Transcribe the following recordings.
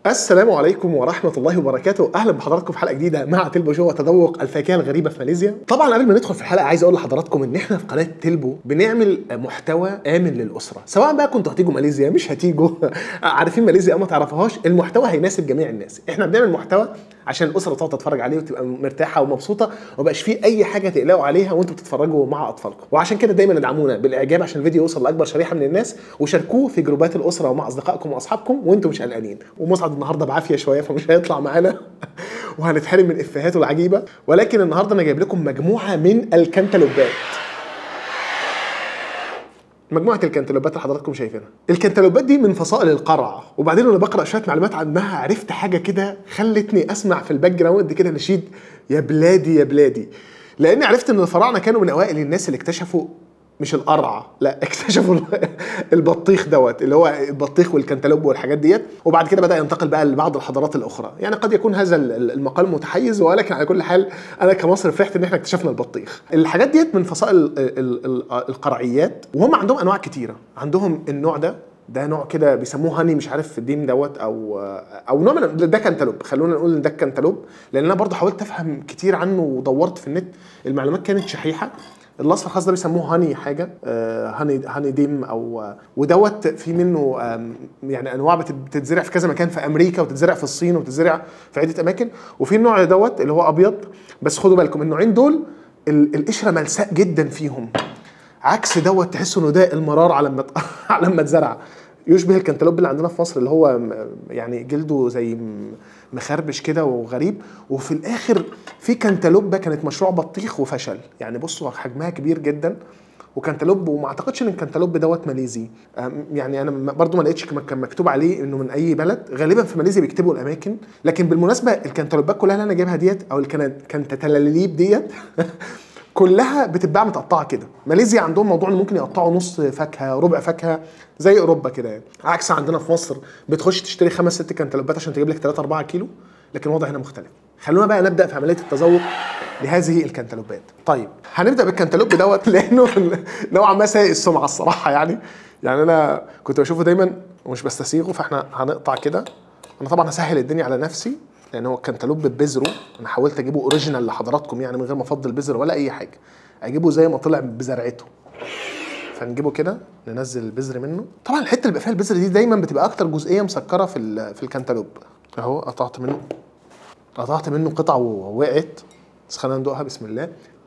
السلام عليكم ورحمة الله وبركاته، أهلا بحضراتكم في حلقة جديدة مع تلبو شو وتذوق الفاكهة الغريبة في ماليزيا. طبعا قبل ما ندخل في الحلقة عايز أقول لحضراتكم إن إحنا في قناة تلبو بنعمل محتوى آمن للأسرة، سواء بقى كنتوا هتيجوا ماليزيا مش هتيجوا عارفين ماليزيا أو ما تعرفوهاش، المحتوى هيناسب جميع الناس، إحنا بنعمل محتوى عشان الأسرة تقعد تتفرج عليه وتبقى مرتاحة ومبسوطة ومبقاش فيه أي حاجة تقلقوا عليها وأنتوا بتتفرجوا مع أطفالكم، وعشان كده دايما ادعمونا بالإعجاب عشان الفيديو يوصل لأكبر شريحة من الناس وشاركوه في جروبات الأسرة ومع أصدقائكم وأصحابكم وأنتم مش قلقانين، ومسعد النهارده بعافية شويه فمش هيطلع معانا وهنتحرم من افهاته العجيبه ولكن النهارده انا جايب لكم مجموعه من الكنتالوبات مجموعه الكنتالوبات اللي حضراتكم شايفينها الكنتالوبات دي من فصائل القرع وبعدين وانا بقرا شويه معلومات عنها عرفت حاجه كده خلتني اسمع في الباك جراوند كده نشيد يا بلادي يا بلادي لاني عرفت ان الفراعنه كانوا من اوائل الناس اللي اكتشفوا مش القرع لا اكتشفوا البطيخ دوت اللي هو البطيخ والكنتالوب والحاجات ديت وبعد كده بدا ينتقل بقى لبعض الحضارات الاخرى يعني قد يكون هذا المقال متحيز ولكن على كل حال انا كمصر فرحت ان احنا اكتشفنا البطيخ الحاجات ديت من فصائل القرعيات وهم عندهم انواع كتيره عندهم النوع ده ده نوع كده بيسموه هاني مش عارف الدين دوت او او نوع من ده كنتالوب خلونا نقول ان ده كنتالوب لان انا برضه حاولت افهم كتير عنه ودورت في النت المعلومات كانت شحيحه الاصفر الخاص ده بيسموه هاني حاجه آه هاني هاني ديم او ودوت في منه يعني انواع بتتزرع في كذا مكان في امريكا وتتزرع في الصين وتتزرع في عده اماكن وفي النوع دوت اللي هو ابيض بس خدوا بالكم النوعين دول القشره ملساء جدا فيهم عكس دوت تحس انه ده المرار على لما على لما اتزرع يشبه الكنتالوب اللي عندنا في مصر اللي هو يعني جلده زي مخربش كده وغريب وفي الاخر في كنتالوبه كانت مشروع بطيخ وفشل يعني بصوا حجمها كبير جدا وكنتالوب وما اعتقدش ان الكنتالوب دوت ماليزي يعني انا برضو ما لقيتش كان مكتوب عليه انه من اي بلد غالبا في ماليزيا بيكتبوا الاماكن لكن بالمناسبه الكنتالوبات كلها اللي انا جايبها ديت او الكنتالاليب ديت كلها بتتباع متقطعه كده ماليزيا عندهم موضوع ان ممكن يقطعوا نص فاكهه ربع فاكهه زي اوروبا كده يعني عكس عندنا في مصر بتخش تشتري خمس ست كنتالوبات عشان تجيب لك 3 4 كيلو لكن الوضع هنا مختلف خلونا بقى نبدا في عمليه التذوق لهذه الكنتالوبات طيب هنبدا بالكنتالوب دوت لانه نوعا ما سيء السمعه الصراحه يعني يعني انا كنت بشوفه دايما ومش بستسيغه فاحنا هنقطع كده انا طبعا هسهل الدنيا على نفسي لان هو الكنتالوب ببذره انا حاولت اجيبه اوريجينال لحضراتكم يعني من غير ما افضل بذر ولا اي حاجه اجيبه زي ما طلع بزرعته فنجيبه كده ننزل البذر منه طبعا الحته اللي بيبقى فيها البذر دي دايما بتبقى اكتر جزئيه مسكره في في الكنتالوب اهو قطعت منه قطعت منه قطع ووقعت بس خلينا ندوقها بسم الله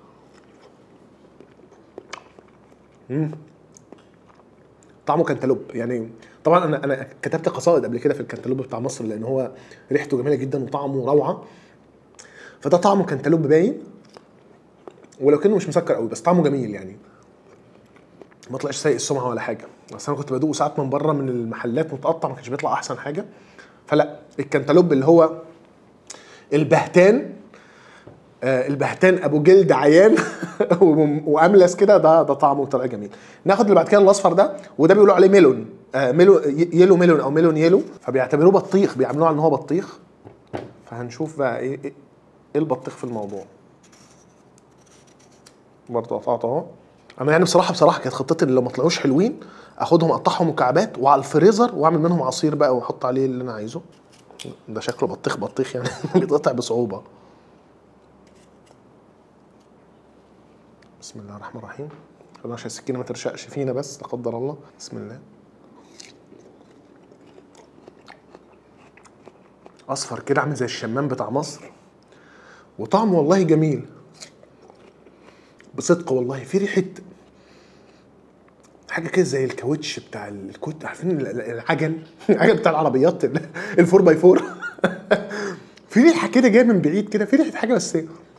مم. طعمه كنتالوب يعني طبعا انا انا كتبت قصائد قبل كده في الكنتالوب بتاع مصر لان هو ريحته جميله جدا وطعمه روعه فده طعمه كنتالوب باين ولو كانه مش مسكر قوي بس طعمه جميل يعني ما طلعش سيء السمعه ولا حاجه بس انا كنت بدوقه ساعات من بره من المحلات متقطع ما كانش بيطلع احسن حاجه فلا الكنتالوب اللي هو البهتان آه البهتان ابو جلد عيان واملس كده ده ده طعمه بطريقه جميل ناخد اللي بعد كده الاصفر ده وده بيقولوا عليه ميلون آه ميلو يلو ميلون او ميلون يلو فبيعتبروه بطيخ بيعملوه على ان هو بطيخ فهنشوف بقى ايه ايه البطيخ في الموضوع برضه قطعت اهو انا يعني بصراحه بصراحه كانت خطتي اللي لو ما طلعوش حلوين اخدهم اقطعهم مكعبات وعلى الفريزر واعمل منهم عصير بقى واحط عليه اللي انا عايزه ده شكله بطيخ بطيخ يعني بيتقطع بصعوبه بسم الله الرحمن الرحيم خلينا عشان السكينه ما ترشقش فينا بس لا قدر الله بسم الله اصفر كده عامل زي الشمام بتاع مصر وطعمه والله جميل بصدق والله في ريحه حاجه كده زي الكاوتش بتاع الكوت عارفين العجل العجل بتاع العربيات الفور باي فور في ريحه كده جايه من بعيد كده في ريحه حاجه بس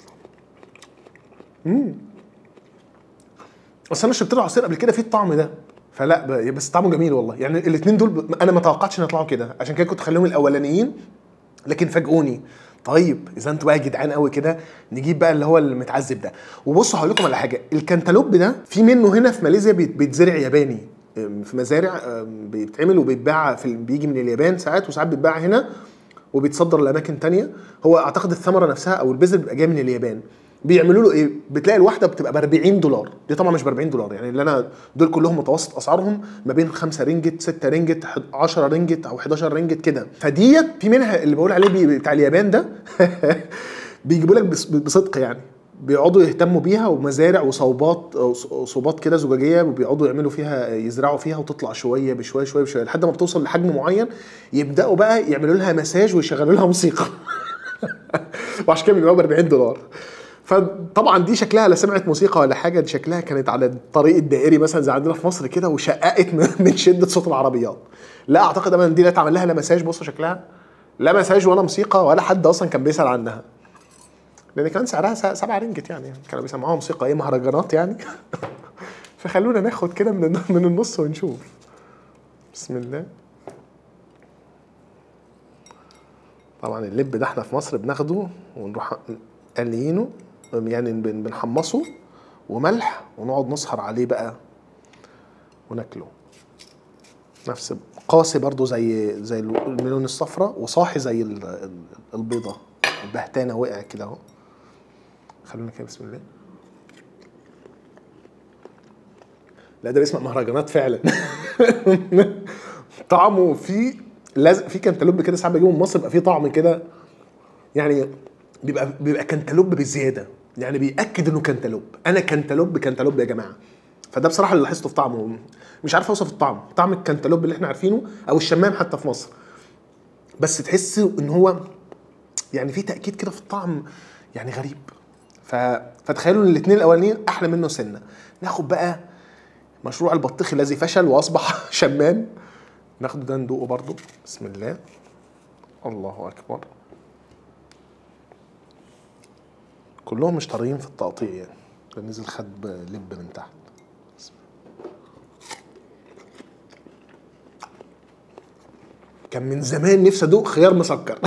امم بس انا شربت له عصير قبل كده في الطعم ده فلا بس طعمه جميل والله يعني الاثنين دول انا ما توقعتش ان يطلعوا كده عشان كده كنت خليهم الاولانيين لكن فاجئوني طيب اذا انتوا بقى جدعان قوي كده نجيب بقى اللي هو المتعذب ده وبصوا هقول لكم على حاجه الكنتالوب ده في منه هنا في ماليزيا بيتزرع ياباني في مزارع بيتعمل وبيتباع في بيجي من اليابان ساعات وساعات بيتباع هنا وبيتصدر لاماكن تانية هو اعتقد الثمره نفسها او البذر بيبقى جاي من اليابان بيعملوا له ايه بتلاقي الواحده بتبقى ب 40 دولار دي طبعا مش ب 40 دولار يعني اللي انا دول كلهم متوسط اسعارهم ما بين 5 رينجت 6 رينجت 10 رينجت او 11 رينجت كده فديت في منها اللي بقول عليه بي- بتاع اليابان ده بيجيبوا لك بص- بصدق يعني بيقعدوا يهتموا بيها ومزارع وصوبات أو ص- صوبات كده زجاجيه وبيقعدوا يعملوا فيها يزرعوا فيها وتطلع شويه بشويه شويه بشويه لحد ما بتوصل لحجم معين يبداوا بقى يعملوا لها مساج ويشغلوا لها موسيقى وعشان كده بيبيعوها ب 40 دولار فطبعا دي شكلها لا سمعت موسيقى ولا حاجه دي شكلها كانت على الطريق الدائري مثلا زي عندنا في مصر كده وشققت من من شده صوت العربيات لا اعتقد ابدا دي لا اتعمل لها لا مساج بصوا شكلها لا مساج ولا موسيقى ولا حد اصلا كان بيسال عنها لان كان سعرها س- سبعة رينجت يعني كانوا بيسمعوها موسيقى ايه مهرجانات يعني فخلونا ناخد كده من من النص ونشوف بسم الله طبعا اللب ده احنا في مصر بناخده ونروح قليينه يعني بن- بنحمصه وملح ونقعد نسهر عليه بقى وناكله نفس قاسي برضو زي زي الملون الصفراء وصاحي زي ال- ال- البيضة البهتانة وقع كده اهو خلونا كده بسم الله لا ده بيسمع مهرجانات فعلا طعمه فيه لازق في كنتالوب كده ساعات بجيبه من مصر بيبقى فيه طعم كده يعني بيبقى بيبقى كنتالوب بزياده يعني بياكد انه كنتالوب انا كنتالوب كنتالوب يا جماعه فده بصراحه اللي لاحظته في طعمه مش عارف اوصف الطعم طعم الكنتالوب اللي احنا عارفينه او الشمام حتى في مصر بس تحس ان هو يعني في تاكيد كده في الطعم يعني غريب ف... فتخيلوا ان الاثنين الاولانيين احلى منه سنه ناخد بقى مشروع البطيخ الذي فشل واصبح شمام ناخده ده ندوقه برضو بسم الله الله اكبر كلهم مش طريين في التقطيع يعني ده نزل خد لب من تحت بسم الله. كان من زمان نفسي ادوق خيار مسكر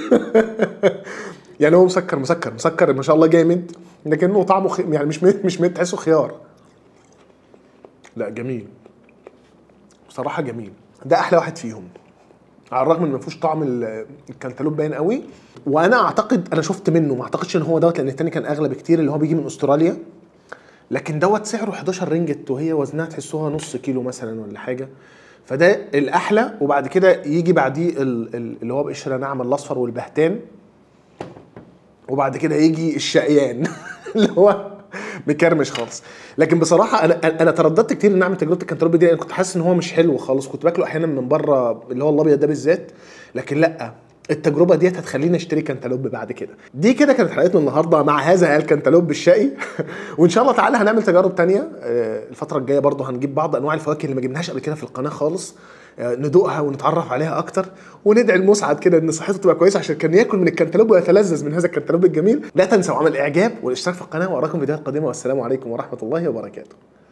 يعني هو مسكر مسكر مسكر ما شاء الله جامد لكنه طعمه خي... يعني مش ميت مش ميت تحسه خيار لا جميل بصراحه جميل ده احلى واحد فيهم على الرغم ان ما فيهوش طعم ال- الكنتالوب باين قوي وانا اعتقد انا شفت منه ما اعتقدش ان هو دوت لان التاني كان اغلى بكتير اللي هو بيجي من استراليا لكن دوت سعره 11 رينجت وهي وزنها تحسوها نص كيلو مثلا ولا حاجه فده الاحلى وبعد كده يجي بعديه ال- ال- اللي هو بقشره ناعمه الاصفر والبهتان وبعد كده يجي الشقيان اللي هو مكرمش خالص لكن بصراحه انا انا ترددت كتير ان اعمل تجربه الكنتالوب دي لان كنت حاسس ان هو مش حلو خالص كنت باكله احيانا من بره اللي هو الابيض ده بالذات لكن لا التجربه ديت هتخليني اشتري كنتالوب بعد كده دي كده كانت حلقتنا النهارده مع هذا الكنتالوب الشقي وان شاء الله تعالى هنعمل تجارب تانية آه، الفتره الجايه برضه هنجيب بعض انواع الفواكه اللي ما جبناهاش قبل كده في القناه خالص آه، ندوقها ونتعرف عليها اكتر وندعي المسعد كده ان صحته تبقى كويسه عشان كان ياكل من الكنتالوب ويتلذذ من هذا الكنتالوب الجميل لا تنسوا عمل الاعجاب والاشتراك في القناه واراكم فيديوهات قادمه والسلام عليكم ورحمه الله وبركاته